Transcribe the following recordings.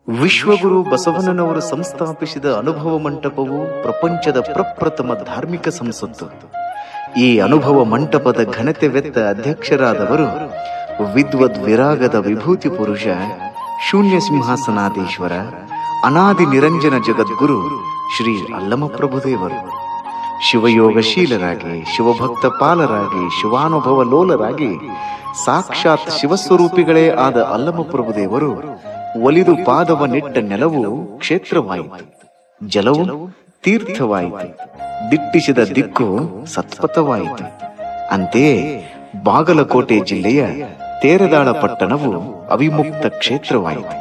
ವಿಶ್ವಗುರು ಬಸವಣ್ಣನವರು ಸಂಸ್ಥಾಪಿಸಿದ ಅನುಭವ ಮಂಟಪವು ಪ್ರಪಂಚದ ಪ್ರಪ್ರಥಮ ಧಾರ್ಮಿಕ ಸಂಸತ್ತು ಈ ಅನುಭವ ಮಂಟಪದ ಘನತೆ ವೆತ್ತ ಅಧ್ಯಕ್ಷರಾದವರು ವಿದ್ವದ್ ವಿರಾಗದ ವಿಭೂತಿ ಪುರುಷ ಶೂನ್ಯ ಸಿಂಹಾಸನಾಧೀಶ್ವರ ಅನಾದಿ ನಿರಂಜನ ಜಗದ್ಗುರು ಶ್ರೀ ಅಲ್ಲಮ ಪ್ರಭುದೇವರು ಶಿವಯೋಗಶೀಲರಾಗಿ ಶಿವಭಕ್ತ ಪಾಲರಾಗಿ ಶಿವಾನುಭವ ಲೋಲರಾಗಿ ಸಾಕ್ಷಾತ್ ಶಿವಸ್ವರೂಪಿಗಳೇ ಆದ ಅಲ್ಲಮ ಪ್ರಭುದೇವರು ಒಲಿದು ಪಾದವ ನೆಟ್ಟ ನೆಲವು ಕ್ಷೇತ್ರವಾಯಿತು ಜಲವು ತೀರ್ಥವಾಯಿತು ದಿಟ್ಟಿಸಿದ ದಿಕ್ಕು ಸತ್ಪಥವಾಯಿತು ಅಂತೆಯೇ ಬಾಗಲಕೋಟೆ ಜಿಲ್ಲೆಯ ತೇರದಾಳ ಪಟ್ಟಣವು ಅವಿಮುಕ್ತ ಕ್ಷೇತ್ರವಾಯಿತು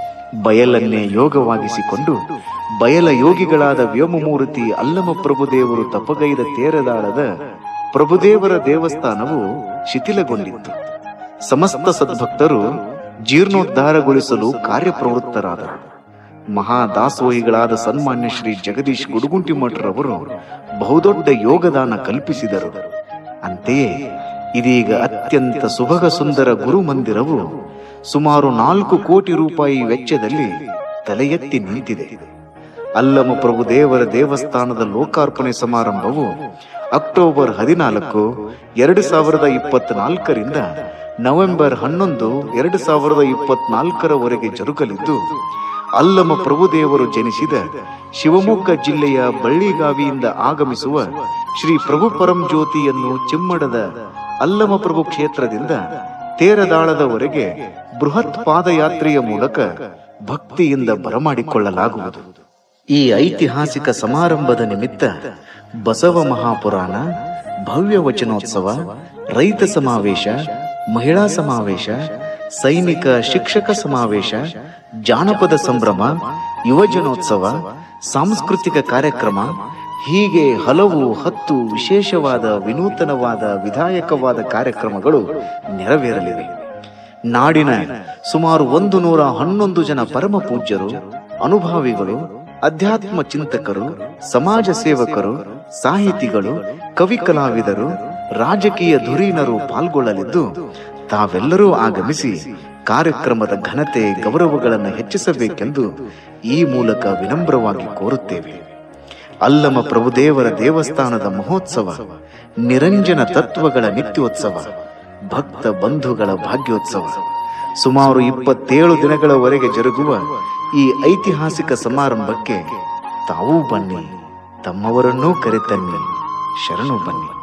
ಬಯಲನ್ನೇ ಯೋಗವಾಗಿಸಿಕೊಂಡು ಬಯಲ ಯೋಗಿಗಳಾದ ವ್ಯೋಮಮೂರ್ತಿ ಅಲ್ಲಮ ಪ್ರಭುದೇವರು ತಪಗೈದ ತೇರದಾಳದ ಪ್ರಭುದೇವರ ದೇವಸ್ಥಾನವು ಶಿಥಿಲಗೊಂಡಿತ್ತು ಸಮಸ್ತ ಸದ್ಭಕ್ತರು ಜೀರ್ಣೋದ್ಧಾರಗೊಳಿಸಲು ಕಾರ್ಯಪ್ರವೃತ್ತರಾದರು ಮಹಾದಾಸೋಹಿಗಳಾದ ಸನ್ಮಾನ್ಯ ಶ್ರೀ ಜಗದೀಶ್ ಗುಡುಗುಂಟಿ ಮಠರವರು ಬಹುದೊಡ್ಡ ಯೋಗದಾನ ಕಲ್ಪಿಸಿದರು ಅಂತೆಯೇ ಇದೀಗ ಅತ್ಯಂತ ಸುಭಗ ಸುಂದರ ಗುರು ಮಂದಿರವು ಸುಮಾರು ನಾಲ್ಕು ಕೋಟಿ ರೂಪಾಯಿ ವೆಚ್ಚದಲ್ಲಿ ತಲೆ ಎತ್ತಿ ನಿಂತಿದೆ ಅಲ್ಲಮ ಪ್ರಭು ದೇವರ ದೇವಸ್ಥಾನದ ಲೋಕಾರ್ಪಣೆ ಸಮಾರಂಭವು ಅಕ್ಟೋಬರ್ ಹದಿನಾಲ್ಕು ಎರಡು ಸಾವಿರದ ಇಪ್ಪತ್ನಾಲ್ಕರಿಂದ ನವೆಂಬರ್ ಹನ್ನೊಂದು ಎರಡು ಸಾವಿರದ ಇಪ್ಪತ್ನಾಲ್ಕರವರೆಗೆ ಜರುಗಲಿದ್ದು ಅಲ್ಲಮ ಪ್ರಭುದೇವರು ಜನಿಸಿದ ಶಿವಮೊಗ್ಗ ಜಿಲ್ಲೆಯ ಬಳ್ಳಿಗಾವಿಯಿಂದ ಆಗಮಿಸುವ ಶ್ರೀ ಪ್ರಭು ಪರಂ ಜ್ಯೋತಿಯನ್ನು ಚಿಮ್ಮಡದ ಅಲ್ಲಮ ಪ್ರಭು ಕ್ಷೇತ್ರದಿಂದ ತೇರದಾಳದವರೆಗೆ ಬೃಹತ್ ಪಾದಯಾತ್ರೆಯ ಮೂಲಕ ಭಕ್ತಿಯಿಂದ ಬರಮಾಡಿಕೊಳ್ಳಲಾಗುವುದು ಈ ಐತಿಹಾಸಿಕ ಸಮಾರಂಭದ ನಿಮಿತ್ತ ಬಸವ ಮಹಾಪುರಾಣ ಭವ್ಯ ವಚನೋತ್ಸವ ರೈತ ಸಮಾವೇಶ ಮಹಿಳಾ ಸಮಾವೇಶ ಸೈನಿಕ ಶಿಕ್ಷಕ ಸಮಾವೇಶ ಜಾನಪದ ಸಂಭ್ರಮ ಯುವಜನೋತ್ಸವ ಸಾಂಸ್ಕೃತಿಕ ಕಾರ್ಯಕ್ರಮ ಹೀಗೆ ಹಲವು ಹತ್ತು ವಿಶೇಷವಾದ ವಿನೂತನವಾದ ವಿಧಾಯಕವಾದ ಕಾರ್ಯಕ್ರಮಗಳು ನೆರವೇರಲಿವೆ ನಾಡಿನ ಸುಮಾರು ಒಂದು ನೂರ ಹನ್ನೊಂದು ಜನ ಪರಮ ಪೂಜ್ಯರು ಅನುಭಾವಿಗಳು ಅಧ್ಯಾತ್ಮ ಚಿಂತಕರು ಸಮಾಜ ಸೇವಕರು ಸಾಹಿತಿಗಳು ಕವಿ ಕಲಾವಿದರು ರಾಜಕೀಯ ಧುರೀಣರು ಪಾಲ್ಗೊಳ್ಳಲಿದ್ದು ತಾವೆಲ್ಲರೂ ಆಗಮಿಸಿ ಕಾರ್ಯಕ್ರಮದ ಘನತೆ ಗೌರವಗಳನ್ನು ಹೆಚ್ಚಿಸಬೇಕೆಂದು ಈ ಮೂಲಕ ವಿನಮ್ರವಾಗಿ ಕೋರುತ್ತೇವೆ ಅಲ್ಲಮ ಪ್ರಭುದೇವರ ದೇವಸ್ಥಾನದ ಮಹೋತ್ಸವ ನಿರಂಜನ ತತ್ವಗಳ ನಿತ್ಯೋತ್ಸವ ಭಕ್ತ ಬಂಧುಗಳ ಭಾಗ್ಯೋತ್ಸವ ಸುಮಾರು ಇಪ್ಪತ್ತೇಳು ದಿನಗಳವರೆಗೆ ಜರುಗುವ ಈ ಐತಿಹಾಸಿಕ ಸಮಾರಂಭಕ್ಕೆ ತಾವೂ ಬನ್ನಿ ತಮ್ಮವರನ್ನೂ ಕರೆತನ್ನಿ ಶರಣು ಬನ್ನಿ